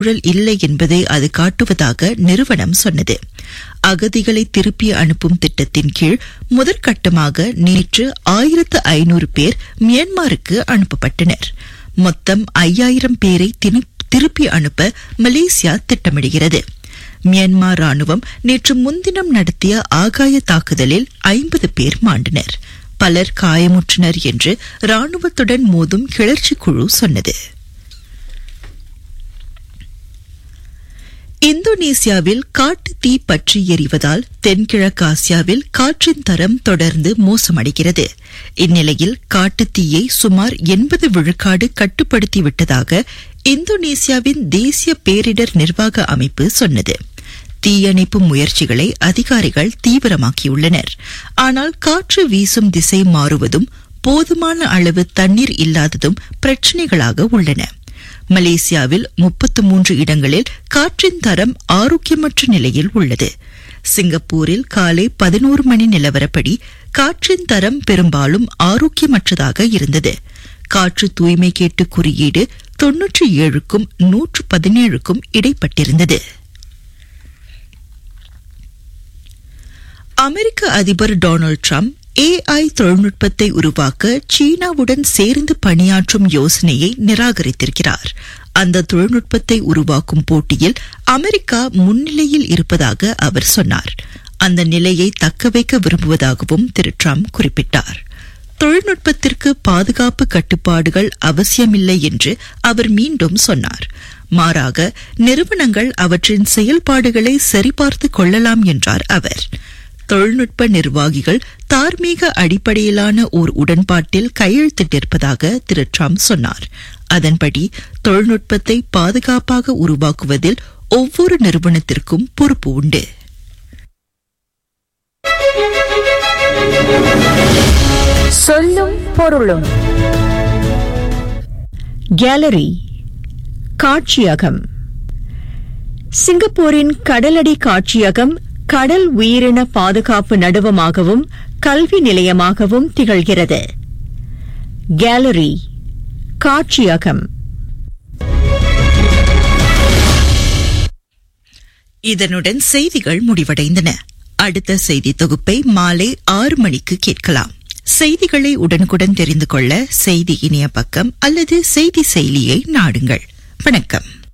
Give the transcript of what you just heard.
சூழல் இல்லை என்பதை அது காட்டுவதாக நிறுவனம் சொன்னது அகதிகளை திருப்பி அனுப்பும் திட்டத்தின் கீழ் முதற்கட்டமாக நேற்று ஆயிரத்து ஐநூறு பேர் மியான்மருக்கு அனுப்பப்பட்டனர் மொத்தம் ஐயாயிரம் பேரை திருப்பி அனுப்ப மலேசியா திட்டமிடுகிறது மியான்மர் ராணுவம் நேற்று முன்தினம் நடத்திய ஆகாய தாக்குதலில் ஐம்பது பேர் மாண்டனர் பலர் காயமுற்றனர் என்று ராணுவத்துடன் மோதும் கிளர்ச்சி குழு சொன்னது இந்தோனேசியாவில் காட்டு தீ பற்றி எரிவதால் தென்கிழக்கு ஆசியாவில் காற்றின் தரம் தொடர்ந்து மோசமடைகிறது இந்நிலையில் காட்டு தீயை சுமார் எண்பது விழுக்காடு கட்டுப்படுத்திவிட்டதாக இந்தோனேசியாவின் தேசிய பேரிடர் நிர்வாக அமைப்பு சொன்னது தீயணைப்பு முயற்சிகளை அதிகாரிகள் தீவிரமாக்கியுள்ளனர் ஆனால் காற்று வீசும் திசை மாறுவதும் போதுமான அளவு தண்ணீர் இல்லாததும் பிரச்சினைகளாக உள்ளன மலேசியாவில் முப்பத்து மூன்று இடங்களில் காற்றின் தரம் ஆரோக்கியமற்ற நிலையில் உள்ளது சிங்கப்பூரில் காலை பதினோரு மணி நிலவரப்படி காற்றின் தரம் பெரும்பாலும் ஆரோக்கியமற்றதாக இருந்தது காற்று தூய்மை கேட்டு குறியீடு தொன்னூற்றி ஏழுக்கும் நூற்று பதினேழுக்கும் இடைப்பட்டிருந்தது அமெரிக்க அதிபர் டொனால்டு டிரம்ப் ஏஐ தொழில்நுட்பத்தை உருவாக்க சீனாவுடன் சேர்ந்து பணியாற்றும் யோசனையை நிராகரித்திருக்கிறார் அந்த தொழில்நுட்பத்தை உருவாக்கும் போட்டியில் அமெரிக்கா முன்னிலையில் இருப்பதாக அவர் சொன்னார் அந்த நிலையை தக்கவைக்க விரும்புவதாகவும் திரு டிரம்ப் குறிப்பிட்டார் தொழில்நுட்பத்திற்கு பாதுகாப்பு கட்டுப்பாடுகள் அவசியமில்லை என்று அவர் மீண்டும் சொன்னார் மாறாக நிறுவனங்கள் அவற்றின் செயல்பாடுகளை சரிபார்த்து கொள்ளலாம் என்றார் அவர் தொழில்நுட்ப நிர்வாகிகள் தார்மீக அடிப்படையிலான ஓர் உடன்பாட்டில் கையெழுத்திட்டிருப்பதாக திரு டிரம்ப் சொன்னார் அதன்படி தொழில்நுட்பத்தை பாதுகாப்பாக உருவாக்குவதில் ஒவ்வொரு நிறுவனத்திற்கும் பொறுப்பு உண்டு சொல்லும் பொருளும் கேலரி காட்சியகம் சிங்கப்பூரின் கடலடி காட்சியகம் கடல் உயிரின பாதுகாப்பு நடுவமாகவும் கல்வி நிலையமாகவும் திகழ்கிறது கேலரி காட்சியகம் இதனுடன் செய்திகள் முடிவடைந்தன அடுத்த செய்தி தொகுப்பை மாலை ஆறு மணிக்கு கேட்கலாம் செய்திகளை உடனுக்குடன் தெரிந்து கொள்ள செய்தி இணைய பக்கம் அல்லது செய்தி செயலியை நாடுங்கள் வணக்கம்